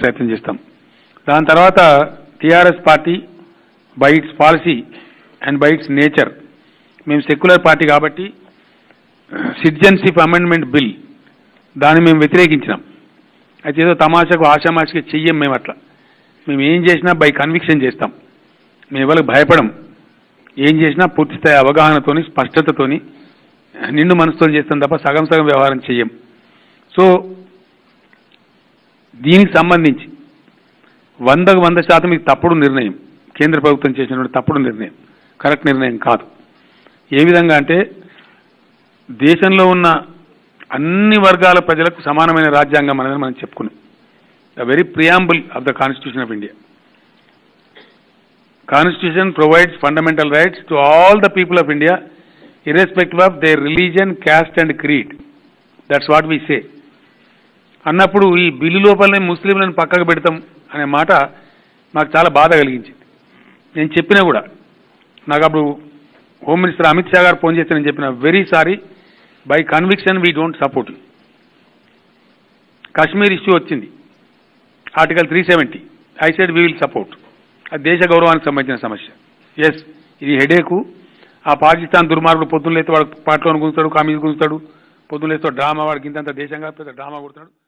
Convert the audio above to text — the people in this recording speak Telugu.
ప్రయత్నం చేస్తాం దాని తర్వాత TRS party by its policy and by its nature మేము సెక్యులర్ పార్టీ కాబట్టి సిటిజన్షిప్ అమెండ్మెంట్ బిల్ దాన్ని మేము వ్యతిరేకించినాం అయితే ఏదో తమాషకు ఆషామాషికి చెయ్యం మేము అట్లా మేము ఏం చేసినా బై కన్విక్షన్ చేస్తాం మేము ఎవరికి భయపడం ఏం చేసినా పూర్తి స్థాయి అవగాహనతోని స్పష్టతతోని నిండు మనసుతో చేస్తాం తప్ప సగం సగం వ్యవహారం చెయ్యం సో దీనికి సంబంధించి వందకు వంద శాతం ఇది తప్పుడు నిర్ణయం కేంద్ర ప్రభుత్వం చేసినటువంటి తప్పుడు నిర్ణయం కరెక్ట్ నిర్ణయం కాదు ఏ విధంగా అంటే దేశంలో ఉన్న అన్ని వర్గాల ప్రజలకు సమానమైన రాజ్యాంగం అనేది మనం చెప్పుకున్నాం the very preamble of the constitution of India constitution provides fundamental rights to all the people of India irrespective of their religion caste and creed that's what we say అన్నప్పుడు ఈ బిల్లు లోపలనే ముస్లింలను పక్కకు పెడతాం అనే మాట నాకు చాలా బాధ కలిగించింది నేను చెప్పినా కూడా నాకు అప్పుడు హోమ్ మినిస్టర్ అమిత్ షా గారు ఫోన్ చేస్తే నేను చెప్పిన very sorry by conviction we don't support you Kashmir issue వచ్చింది article three seventy I side we will support అది దేశ గౌరవానికి సంబంధించిన సమస్య ఎస్ ఇది హెడేకు ఆ పాకిస్తాన్ దుర్మార్గుడు పొద్దున్న లేస్తే వాడు పాటలో గుంజుతాడు కామీజ్ గుంజుతాడు పొద్దున్న లేస్తే డ్రామా వాడికి ఇంతంత దేశంగా పెద్ద డ్రామా కొడుతున్నాడు